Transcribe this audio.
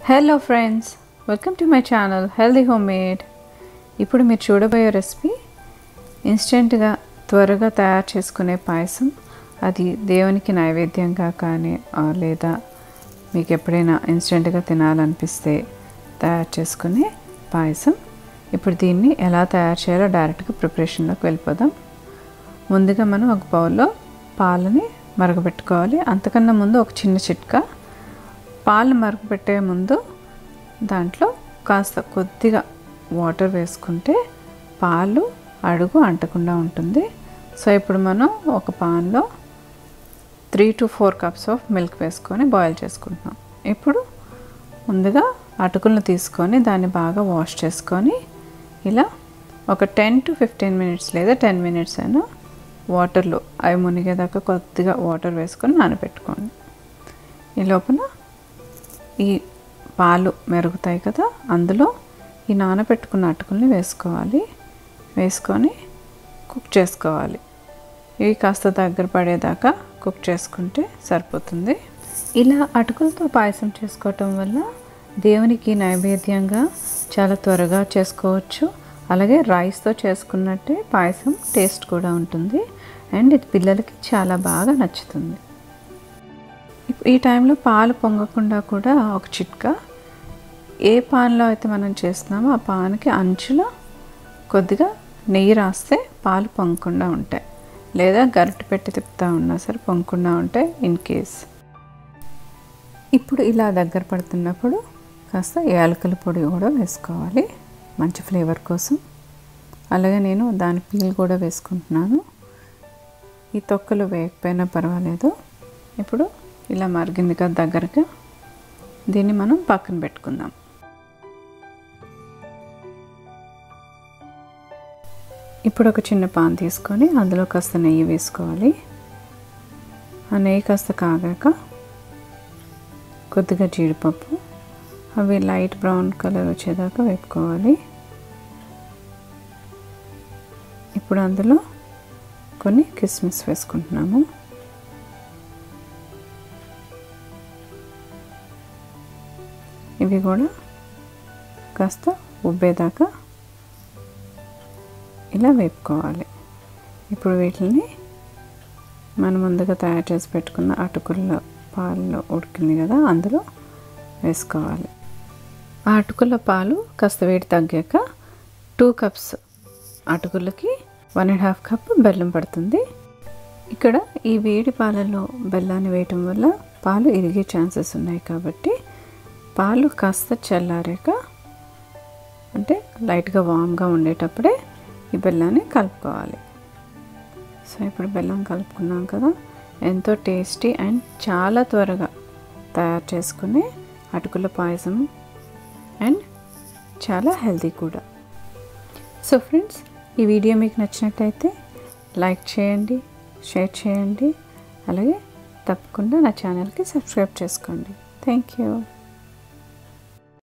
hello friends welcome to my channel healthy home made ఇప్పుడు మీరు చూడబోయే రెసిపీ ఇన్స్టెంట్గా త్వరగా తయారు చేసుకునే పాయసం అది దేవునికి నైవేద్యంగా కానీ ఆ, లేదా మీకు ఎప్పుడైనా ఇన్స్టెంట్గా తినాలనిపిస్తే తయారు చేసుకునే పాయసం ఇప్పుడు దీన్ని ఎలా తయారు చేయాలో డైరెక్ట్గా ప్రిపరేషన్లోకి వెళ్ళిపోదాం ముందుగా మనం ఒక బౌల్లో పాలని మరగబెట్టుకోవాలి అంతకన్నా ముందు ఒక చిన్న చిట్కా పాలు మరగబెట్టే ముందు దాంట్లో కాస్త కొద్దిగా వాటర్ వేసుకుంటే పాలు అడుగు అంటకుండా ఉంటుంది సో ఇప్పుడు మనం ఒక పాన్లో three to four cups of milk వేసుకొని బాయిల్ చేసుకుంటున్నాం ఇప్పుడు ముందుగా అటుకులను తీసుకొని దాన్ని బాగా వాష్ చేసుకొని ఇలా ఒక టెన్ టు ఫిఫ్టీన్ మినిట్స్ లేదా టెన్ మినిట్స్ అయినా వాటర్లో అవి మునిగేదాకా కొద్దిగా వాటర్ వేసుకొని నానబెట్టుకోండి ఈ లోపల ఈ పాలు మెరుగుతాయి కదా అందులో ఈ నానబెట్టుకున్న అటుకుల్ని వేసుకోవాలి వేసుకొని కుక్ చేసుకోవాలి ఇవి కాస్త దగ్గర పడేదాకా కుక్ చేసుకుంటే సరిపోతుంది ఇలా అటుకులతో పాయసం చేసుకోవటం వల్ల దేవునికి నైవేద్యంగా చాలా త్వరగా చేసుకోవచ్చు అలాగే రైస్తో చేసుకున్నట్టే పాయసం టేస్ట్ కూడా ఉంటుంది అండ్ ఇది పిల్లలకి చాలా బాగా నచ్చుతుంది ఇప్- ఈ టైంలో పాలు పొంగకుండా కూడా ఒక చిట్కా ఏ పాన్లో అయితే మనం చేస్తున్నామో ఆ పాన్కి అంచులో కొద్దిగా నెయ్యి రాస్తే పాలు పొంగకుండా ఉంటాయి లేదా గరిటె పెట్టి తిప్పుతూ ఉన్నా సరే పొంగకుండా ఉంటాయి ఇన్ కేస్ ఇప్పుడు ఇలా దగ్గర పడుతున్నప్పుడు కాస్త యాలకుల పొడి కూడా వేసుకోవాలి మంచి ఫ్లేవర్ కోసం అలాగే నేను దాని పీల్ కూడా వేసుకుంటున్నాను ఈ తొక్కలు వేయకపోయినా పర్వాలేదు ఇప్పుడు ఇలా మరిగింది కదా దగ్గరగా దీన్ని మనం పక్కన పెట్టుకుందాం ఇప్పుడు ఒక చిన్న పాన్ తీసుకొని అందులో కాస్త నెయ్యి వేసుకోవాలి ఆ నెయ్యి కాస్త కాగాక కొద్దిగా జీడిపప్పు అవి లైట్ బ్రౌన్ కలర్ వచ్చేదాకా వేపుకోవాలి ఇప్పుడు అందులో కొన్ని కిస్మిస్ వేసుకుంటున్నాము ఇవి కూడా కాస్త ఉబ్బేదాకా ఇలా వేపుకోవాలి ఇప్పుడు వీటిని మనం ముందుగా తయారు చేసి పెట్టుకున్న అటుకుల పాలలో ఉడికింది కదా అందులో వేసుకోవాలి ఆ అటుకుల పాలు కాస్త వేడి తగ్గాక టూ కప్స్ అటుకులకి వన్ అండ్ హాఫ్ కప్ బెల్లం పడుతుంది ఇక్కడ ఈ వేడి పాలలో బెల్లాన్ని వేయటం వల్ల పాలు ఇరిగే ఛాన్సెస్ ఉన్నాయి కాబట్టి పాలు కాస్త చల్లారాక అంటే లైట్గా వామ్గా ఉండేటప్పుడే ఈ బెల్లాన్ని కలుపుకోవాలి సో ఇప్పుడు బెల్లం కలుపుకున్నాం కదా ఎంతో టేస్టీ అండ్ చాలా త్వరగా తయారు చేసుకునే అటుకుల పాయసం అండ్ చాలా హెల్తీ కూడా సో ఫ్రెండ్స్ ఈ వీడియో మీకు నచ్చినట్టయితే లైక్ చేయండి షేర్ చేయండి అలాగే తప్పకుండా నా ఛానల్కి సబ్స్క్రైబ్ చేసుకోండి థ్యాంక్ యూ